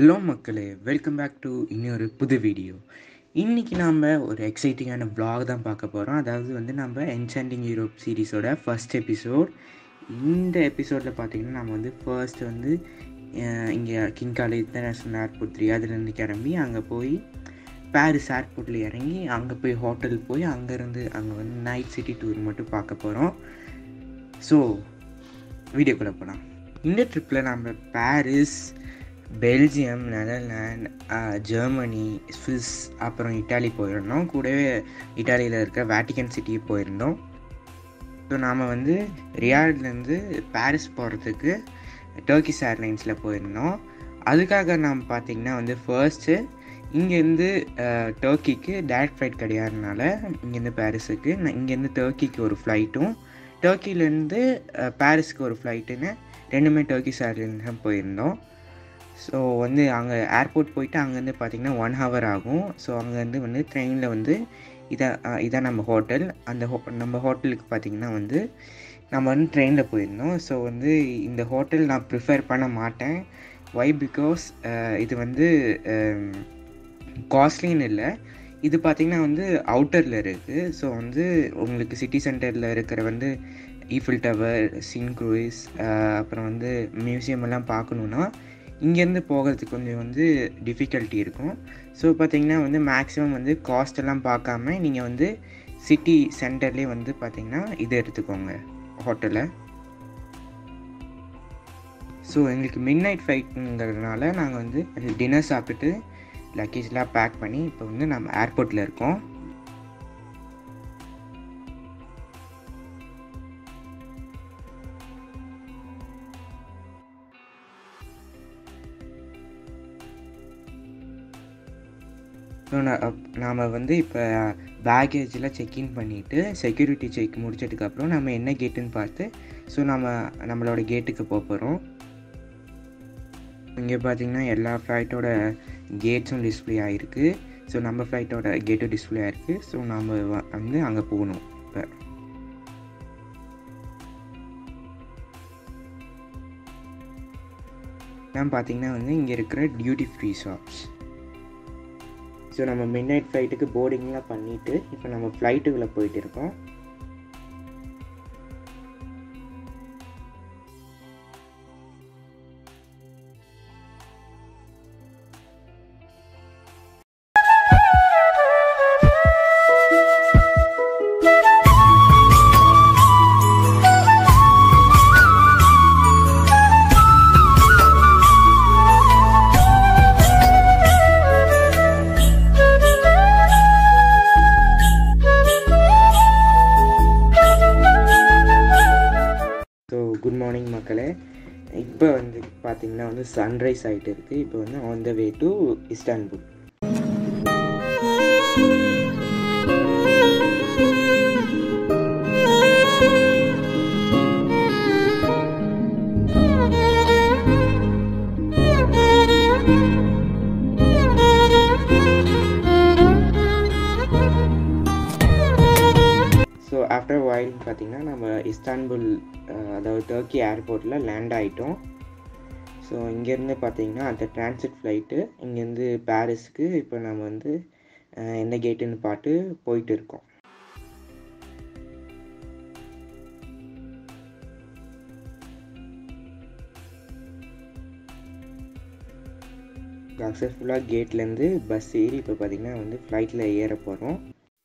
hello மக்களே welcome back to இன்னொரு புது வீடியோ இன்றைக்கி நாம் ஒரு எக்ஸைட்டிங்கான vlog தான் பார்க்க போகிறோம் அதாவது வந்து நம்ம என்சாண்டிங் யூரோப் சீரிஸோட ஃபர்ஸ்ட் எபிசோட் இந்த எபிசோடில் பார்த்தீங்கன்னா நம்ம வந்து ஃபர்ஸ்ட் வந்து இங்கே கிங்காலே இன்டர்நேஷ்னல் ஏர்போர்ட் ரியாதுலேருந்து கிளம்பி அங்கே போய் பாரிஸ் ஏர்போர்ட்டில் இறங்கி அங்கே போய் ஹோட்டல் போய் அங்கேருந்து அங்கே வந்து நைட் சிட்டி டூர் மட்டும் பார்க்க போகிறோம் ஸோ வீடியோக்குள்ளே போகலாம் இந்த ட்ரிப்பில் நம்ம Paris Belgium Netherland Germany Swiss அப்புறம் இட்டாலி போயிருந்தோம் கூடவே இட்டாலியில் இருக்க வேட்டிகன் சிட்டி போயிருந்தோம் ஸோ நாம் வந்து ரியாட்லேருந்து பாரிஸ் போகிறதுக்கு டர்க்கிஸ் ஏர்லைன்ஸில் போயிருந்தோம் அதுக்காக நாம் பார்த்திங்கன்னா வந்து ஃபர்ஸ்ட்டு இங்கேருந்து டர்க்கிக்கு டேரக்ட் ஃப்ளைட் கிடையாதுனால இங்கேருந்து பாரிஸுக்கு நான் இங்கேருந்து டர்க்கிக்கு ஒரு ஃப்ளைட்டும் டர்க்கிலேருந்து பாரிஸ்க்கு ஒரு ஃப்ளைட்டுன்னு ரெண்டுமே டர்க்கிஸ் ஏர்லைன்ஸ் தான் போயிருந்தோம் ஸோ வந்து அங்கே ஏர்போர்ட் போயிட்டு அங்கேருந்து பார்த்திங்கன்னா ஒன் ஹவர் ஆகும் ஸோ அங்கேருந்து வந்து ட்ரெயினில் வந்து இதான் இதான் நம்ம ஹோட்டல் அந்த ஹோ நம்ம ஹோட்டலுக்கு பார்த்திங்கன்னா வந்து நம்ம வந்து ட்ரெயினில் போயிருந்தோம் ஸோ வந்து இந்த ஹோட்டல் நான் ப்ரிஃபர் பண்ண மாட்டேன் ஒய் பிகாஸ் இது வந்து காஸ்ட்லின்னு இல்லை இது பார்த்திங்கன்னா வந்து அவுட்டரில் இருக்குது ஸோ வந்து உங்களுக்கு சிட்டி சென்டரில் இருக்கிற வந்து ஈஃபில் டவர் சின் க்ரூயிஸ் அப்புறம் வந்து மியூசியம் எல்லாம் பார்க்கணுன்னா இங்கேருந்து போகிறதுக்கு கொஞ்சம் வந்து டிஃபிகல்ட்டி இருக்கும் ஸோ பார்த்திங்கன்னா வந்து மேக்ஸிமம் வந்து காஸ்ட் எல்லாம் பார்க்காம நீங்கள் வந்து சிட்டி சென்டர்லேயே வந்து பார்த்திங்கன்னா இது எடுத்துக்கோங்க ஹோட்டலை ஸோ எங்களுக்கு மிட் நைட் ஃப்ளைட்டுங்கிறதுனால நாங்கள் வந்து டின்னர் சாப்பிட்டுட்டு லக்கேஜ்லாம் பேக் பண்ணி இப்போ வந்து நம்ம ஏர்போர்ட்டில் இருக்கோம் ஸோ நாம் வந்து இப்போ பேக்கேஜில் செக்இன் பண்ணிவிட்டு செக்யூரிட்டி செக் முடிச்சதுக்கப்புறம் நம்ம என்ன கேட்டுன்னு பார்த்து ஸோ நம்ம நம்மளோட கேட்டுக்கு போக போகிறோம் இங்கே பார்த்தீங்கன்னா எல்லா ஃப்ளைட்டோட கேட்ஸும் டிஸ்பிளே ஆகிருக்கு ஸோ நம்ம ஃப்ளைட்டோட கேட்டும் டிஸ்பிளே ஆகிருக்கு ஸோ நம்ம வந்து அங்கே போகணும் இப்போ நான் பார்த்தீங்கன்னா வந்து இங்கே இருக்கிற டியூட்டி ஃப்ரீ ஷாப்ஸ் ஸோ நம்ம மிட் நைட் ஃப்ளைட்டுக்கு போர்டிங்லாம் பண்ணிவிட்டு இப்போ நம்ம ஃப்ளைட்டுக்குள்ளே போயிட்டு இருக்கோம் ஸோ குட் மார்னிங் மக்களே இப்போ வந்து பார்த்தீங்கன்னா வந்து சன்ரைஸ் ஆகிட்டு இருக்குது இப்போ வந்து on the way to Istanbul so after while பார்த்தீங்கன்னா நம்ம இஸ்தான்புல் அதாவது டர்க்கி ஏர்போர்ட்டில் லேண்ட் ஆகிட்டோம் ஸோ இங்கேருந்து பார்த்தீங்கன்னா அந்த டிரான்சிட் ஃப்ளைட்டு இங்கேருந்து பாரிஸ்க்கு இப்போ நம்ம வந்து என்ன கேட்டுன்னு பார்த்து போயிட்டு இருக்கோம் சக்ஸஸ்ஃபுல்லாக கேட்லேருந்து பஸ் ஏறி இப்போ பார்த்தீங்கன்னா வந்து ஃப்ளைட்டில் ஏற போகிறோம்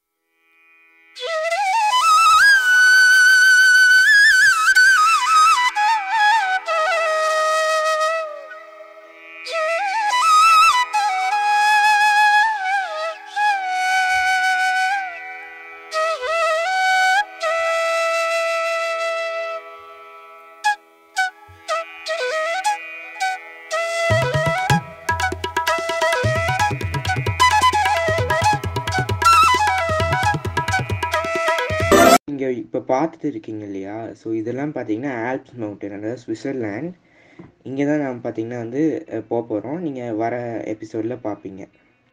இங்கே இப்போ பார்த்துட்டு இருக்கீங்க இல்லையா ஸோ இதெல்லாம் பார்த்தீங்கன்னா ஆல்ப்ஸ் மவுண்டன் அதாவது சுவிட்சர்லேண்ட் இங்கே தான் நம்ம பார்த்தீங்கன்னா வந்து போக போகிறோம் நீங்கள் வர எபிசோடில் பார்ப்பீங்க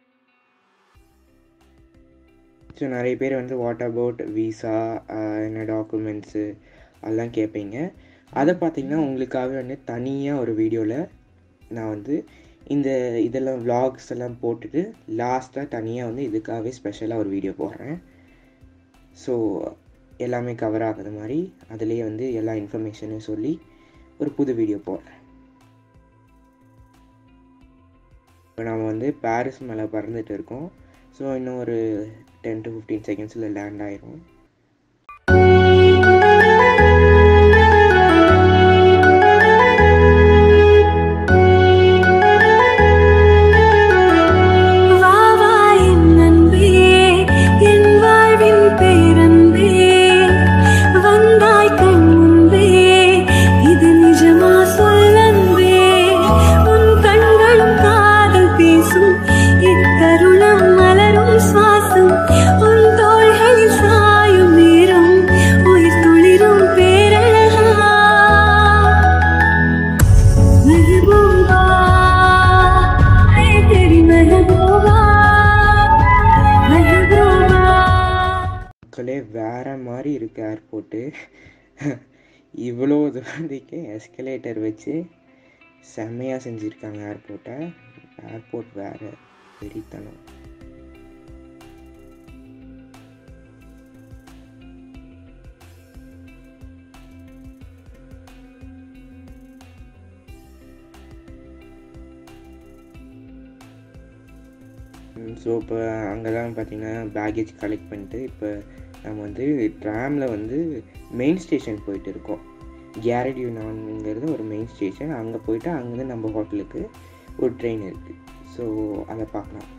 ஸோ நிறைய பேர் வந்து வாட் அபவுட் விசா என்ன டாக்குமெண்ட்ஸு அதெல்லாம் கேட்பீங்க அதை பார்த்தீங்கன்னா உங்களுக்காக வந்து தனியாக ஒரு வீடியோவில் நான் வந்து இந்த இதெல்லாம் vlogs எல்லாம் போட்டுட்டு லாஸ்ட்டாக தனியாக வந்து இதுக்காகவே ஸ்பெஷலாக ஒரு வீடியோ போடுறேன் ஸோ எல்லாமே கவர் ஆகுது மாதிரி அதுலேயே வந்து எல்லா இன்ஃபர்மேஷனையும் சொல்லி ஒரு புது வீடியோ போடுறேன் இப்போ நம்ம வந்து பாரிஸ் மேலே பறந்துட்டு இருக்கோம் ஸோ இன்னும் ஒரு டென் டு ஃபிஃப்டீன் செகண்ட்ஸில் லேண்ட் ஆயிரும் வா வா என் அன்பே என் வாழ்வின் பேரன்பே வந்தாய் கண் முன்பே இது நிஜமா சொல்லன்பே உன் கண்களும் காதல் பேசும் இத்தருணம் மலரும் சுவாசம் உன் தோள்களில் சாயும் நேரம் உயிர் துளிரும் பேரழகா महबूबा है तेरी महबूबा महबूबा மக்களே வேற மாதிரி இருக்கு ஏர்போர்ட்டு இவ்வளோ தூரத்துக்கு எஸ்கலேட்டர் வச்சு செம்மையாக செஞ்சுருக்காங்க ஏர்போர்ட்டை ஏர்போர்ட் வேற வெறித்தனம் ஸோ இப்போ அங்கே தான் பார்த்தீங்கன்னா பேகேஜ் கலெக்ட் பண்ணிட்டு இப்போ நம்ம வந்து ட்ராமில் வந்து மெயின் ஸ்டேஷன் போயிட்டு இருக்கோம் கேரட் யூனான்ங்கிறது ஒரு மெயின் ஸ்டேஷன் அங்கே போயிட்டு அங்கேருந்து நம்ம ஹோட்டலுக்கு ஒரு ட்ரெயின் இருக்குது ஸோ அதை பார்க்கலாம்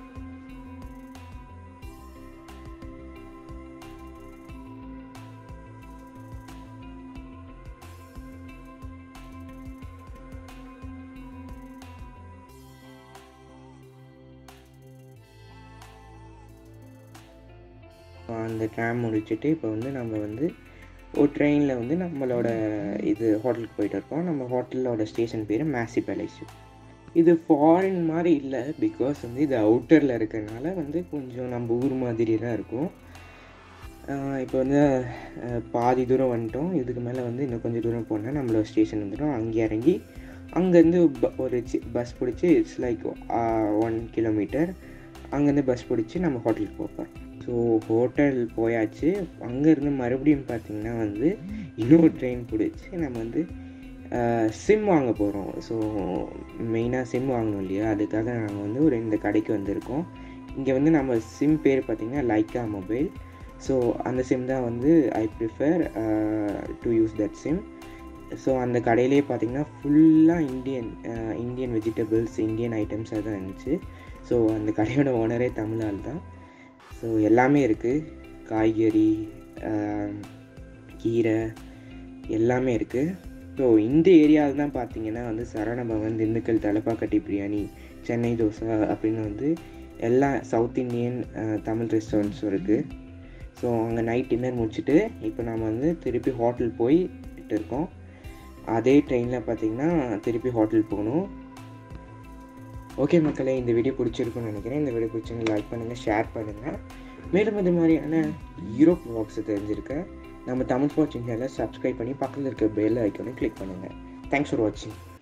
அந்த ட்ராம் முடிச்சுட்டு இப்போ வந்து நம்ம வந்து ஒரு ட்ரெயினில் வந்து நம்மளோட இது ஹோட்டலுக்கு போயிட்டு இருக்கோம் நம்ம ஹோட்டலோட ஸ்டேஷன் பேர் மேசி பேலஸ் இது ஃபாரின் மாதிரி இல்லை பிகாஸ் வந்து இது அவுட்டரில் இருக்கிறனால வந்து கொஞ்சம் நம்ம ஊர் மாதிரி தான் இருக்கும் ஆஹ் இப்போ வந்து ஆஹ் பாதி தூரம் வந்துட்டோம் இதுக்கு மேலே வந்து இன்னும் கொஞ்சம் தூரம் போனால் நம்மளோட ஸ்டேஷன் வந்துடும் அங்கே இறங்கி அங்கேருந்து ப- ஒரு பஸ் பிடிச்சி இட்ஸ் லைக் ஒன் கிலோமீட்டர் அங்கேருந்து பஸ் பிடிச்சி நம்ம ஹோட்டலுக்கு போகிறோம் ஸோ ஹோட்டல் போயாச்சு அங்கேருந்து மறுபடியும் பார்த்திங்கன்னா வந்து இன்னொரு ட்ரெயின் பிடிச்சி நம்ம வந்து சிம் வாங்க போகிறோம் ஸோ மெயினாக சிம் வாங்கணும் இல்லையா அதுக்காக நாங்கள் வந்து ஒரு இந்த கடைக்கு வந்திருக்கோம் இங்கே வந்து நம்ம சிம் பேர் பார்த்திங்கன்னா லைக்கா மொபைல் ஸோ அந்த சிம் தான் வந்து I prefer to use that sim so அந்த கடையிலே பார்த்தீங்கன்னா ஃபுல்லாக இந்தியன் இந்தியன் வெஜிடபிள்ஸ் இந்தியன் ஐட்டம்ஸாக தான் இருந்துச்சு ஸோ அந்த கடையோட ஓனரே தமிழ் ஆள் தான் ஸோ எல்லாமே இருக்குது காய்கறி ஆஹ், கீரை எல்லாமே இருக்குது ஸோ இந்த ஏரியாவில் தான் பார்த்தீங்கன்னா வந்து சரவணபவன் திண்டுக்கல் தலப்பாக்கட்டி பிரியாணி சென்னை தோசை அப்படின்னு வந்து எல்லா சவுத் இந்தியன் ஆஹ், தமிழ் ரெஸ்டாரண்ட்ஸும் இருக்குது ஸோ அங்கே நைட் டின்னர் முடிச்சுட்டு இப்போ நம்ம வந்து திருப்பி ஹோட்டல் போயிட்டு இருக்கோம் அதே ட்ரெயினில் பார்த்தீங்கன்னா திருப்பி ஹோட்டல் போகணும் ஓகே மக்களே இந்த வீடியோ பிடிச்சிருக்குன்னு நினைக்கிறேன் இந்த வீடியோ பிடிச்சிருந்தா லைக் பண்ணுங்கள் ஷேர் பண்ணுங்கள் மேலும் இது மாதிரியான யூரோப் வாக்ஸை தெரிஞ்சிருக்க நம்ம தமிழ் ஃபார் சேனலை சப்ஸ்கிரைப் பண்ணி பக்கத்தில் இருக்க பெல் ஐக்கனை கிளிக் பண்ணுங்கள் தேங்க்ஸ் ஃபார் வாட்சிங்